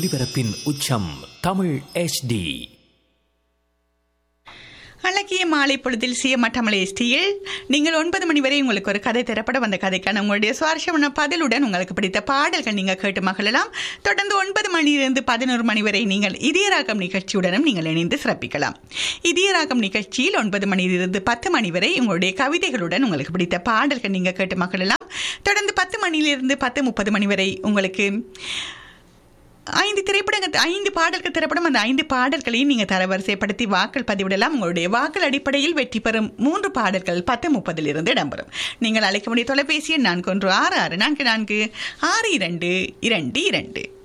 ஒலிபரப்பின் உச்சம் தமிழ் HD அழகிய மாலை பொழுதில் சிஎம்மா எஸ்டியில் நீங்கள் ஒன்பது மணி வரை உங்களுக்கு ஒரு கதை தரப்பட வந்த கதைக்கான உங்களுடைய சுவாரஸ்யமான பதிலுடன் உங்களுக்கு பிடித்த பாடல்கள் நீங்கள் கேட்டு மகிழலாம் தொடர்ந்து ஒன்பது மணியிலிருந்து பதினோரு மணி வரை நீங்கள் இதயராகம் நிகழ்ச்சியுடனும் நீங்கள் இணைந்து சிறப்பிக்கலாம் இதயராகம் நிகழ்ச்சியில் ஒன்பது மணியிலிருந்து பத்து மணி வரை உங்களுடைய கவிதைகளுடன் உங்களுக்கு பிடித்த பாடல்கள் நீங்கள் கேட்டு மகிழலாம் தொடர்ந்து பத்து மணியிலிருந்து பத்து முப்பது மணி வரை உங்களுக்கு ஐந்து திரைப்படங்கள் ஐந்து பாடல்கள் திரைப்படம் அந்த ஐந்து பாடல்களையும் நீங்கள் தரவரிசைப்படுத்தி வாக்கள் பதிவிடலாம் உங்களுடைய வாக்கள் அடிப்படையில் வெற்றி பெறும் மூன்று பாடல்கள் பத்து முப்பதிலிருந்து இடம்பெறும் நீங்கள் அழைக்க வேண்டிய தொலைபேசி எண் நான்கு ஒன்று ஆறு ஆறு நான்கு நான்கு ஆறு இரண்டு இரண்டு இரண்டு